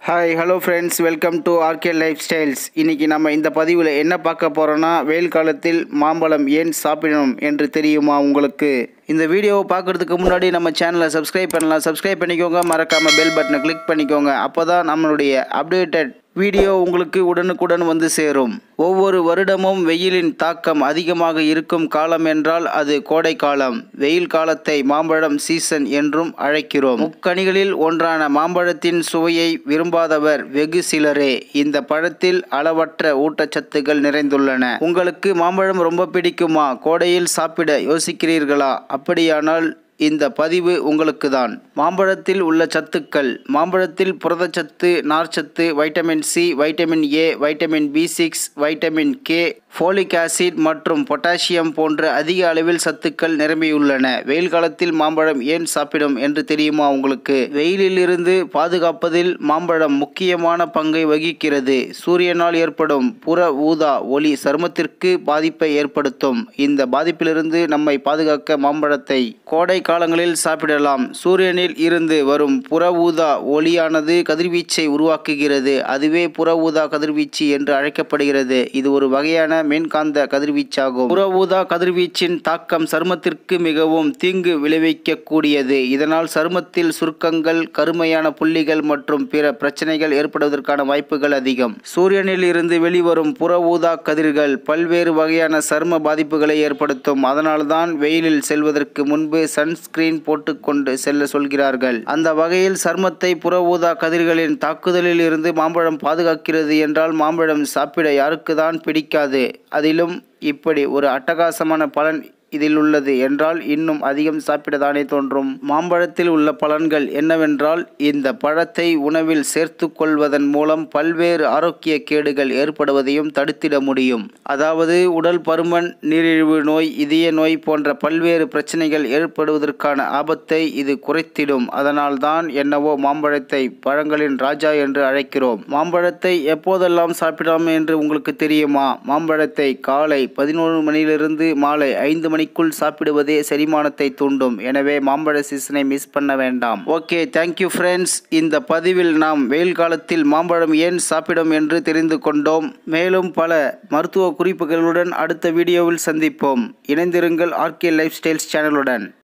hi hello friends welcome to RK lifestyles இன்றைக்கி நம்ம இந்த பதிவில் என்ன பார்க்க போகிறோன்னா வெயில் காலத்தில் மாம்பழம் ஏன் சாப்பிடணும் என்று தெரியுமா உங்களுக்கு இந்த வீடியோவை பார்க்குறதுக்கு முன்னாடி நம்ம சேனலை சப்ஸ்கிரைப் பண்ணலாம் சப்ஸ்கிரைப் பண்ணிக்கோங்க மறக்காமல் பெல் பட்டனை கிளிக் பண்ணிக்கோங்க அப்போ தான் நம்மளுடைய அப்டேட்டட் வீடியோ உங்களுக்கு உடனுக்குடன் வந்து சேரும் ஒவ்வொரு வருடமும் வெயிலின் தாக்கம் அதிகமாக இருக்கும் காலம் என்றால் அது கோடை காலம் வெயில் காலத்தை மாம்பழம் சீசன் என்றும் அழைக்கிறோம் முக்கணிகளில் ஒன்றான மாம்பழத்தின் சுவையை விரும்பாதவர் வெகு சிலரே இந்த பழத்தில் அளவற்ற ஊட்டச்சத்துக்கள் நிறைந்துள்ளன உங்களுக்கு மாம்பழம் ரொம்ப பிடிக்குமா கோடையில் சாப்பிட யோசிக்கிறீர்களா அப்படியானால் இந்த பதிவு உங்களுக்கு தான் மாம்பழத்தில் உள்ள சத்துக்கள் மாம்பழத்தில் புரதச்சத்து நார்ச்சத்து vitamin C vitamin A vitamin B six vitamin K folic acid மற்றும் பொட்டாசியம் போன்ற அதிக அளவில் சத்துக்கள் நிரம்பியுள்ளன வெயில் காலத்தில் மாம்பழம் ஏன் சாப்பிடும் என்று தெரியுமா உங்களுக்கு வெயிலில் இருந்து பாதுகாப்பதில் மாம்பழம் முக்கியமான பங்கை வகிக்கிறது சூரியனால் ஏற்படும் புற ஊதா ஒளி சருமத்திற்கு பாதிப்பை ஏற்படுத்தும் இந்த பாதிப்பிலிருந்து நம்மை பாதுகாக்க மாம்பழத்தை கோடை காலங்களில் சாப்பிடலாம் சூரியனில் இருந்து வரும் புற ஊதா ஒளியானது கதிர்வீச்சை உருவாக்குகிறது அதுவே புற ஊதா கதிர்வீச்சு என்று அழைக்கப்படுகிறது இது ஒரு வகையான மின்காந்த கதிர்வீச்சாகும் புற ஊதா கதிர்வீச்சின் தாக்கம் சருமத்திற்கு மிகவும் தீங்கு விளைவிக்கக்கூடியது இதனால் சருமத்தில் சுருக்கங்கள் கருமையான புள்ளிகள் மற்றும் பிற பிரச்சனைகள் ஏற்படுவதற்கான வாய்ப்புகள் அதிகம் சூரியனில் இருந்து வெளிவரும் புற ஊதா கதிர்கள் பல்வேறு வகையான சரும பாதிப்புகளை ஏற்படுத்தும் அதனால்தான் வெயிலில் செல்வதற்கு முன்பு சன்ஸ்கிரீன் போட்டுக்கொண்டு செல்ல சொல்கிறார்கள் அந்த வகையில் சருமத்தை புற ஊதா கதிர்களின் தாக்குதலில் இருந்து மாம்பழம் பாதுகாக்கிறது என்றால் மாம்பழம் சாப்பிட யாருக்கு தான் பிடிக்காது அதிலும் இப்படி ஒரு அட்டகாசமான பலன் இதில் உள்ளது என்றால் இன்னும் அதிகம் சாப்பிடதானே தோன்றும் மாம்பழத்தில் உள்ள பலன்கள் என்னவென்றால் இந்த பழத்தை உணவில் சேர்த்து கொள்வதன் மூலம் பல்வேறு ஆரோக்கிய கேடுகள் ஏற்படுவதையும் தடுத்திட முடியும் அதாவது உடல் பருமன் நீரிழிவு நோய் இதய நோய் போன்ற பல்வேறு பிரச்சனைகள் ஏற்படுவதற்கான ஆபத்தை இது குறைத்திடும் அதனால்தான் என்னவோ மாம்பழத்தை பழங்களின் ராஜா என்று அழைக்கிறோம் மாம்பழத்தை எப்போதெல்லாம் சாப்பிடலாம் என்று உங்களுக்கு தெரியுமா மாம்பழத்தை காலை பதினோரு மணியிலிருந்து மாலை ஐந்து மணிக்குள் சாப்பிடுவதே செரிமானத்தை தூண்டும் எனவே மாம்பழ சீசனை மிஸ் பண்ண வேண்டாம் ஓகே தேங்க்யூ ஃப்ரெண்ட்ஸ் இந்த பதிவில் நாம் வெயில் காலத்தில் மாம்பழம் ஏன் சாப்பிடும் என்று தெரிந்து கொண்டோம் மேலும் பல மருத்துவ குறிப்புகளுடன் அடுத்த வீடியோவில் சந்திப்போம் இணைந்திருங்கள் ஆர்கே லைஃப் ஸ்டைல்ஸ் சேனலுடன்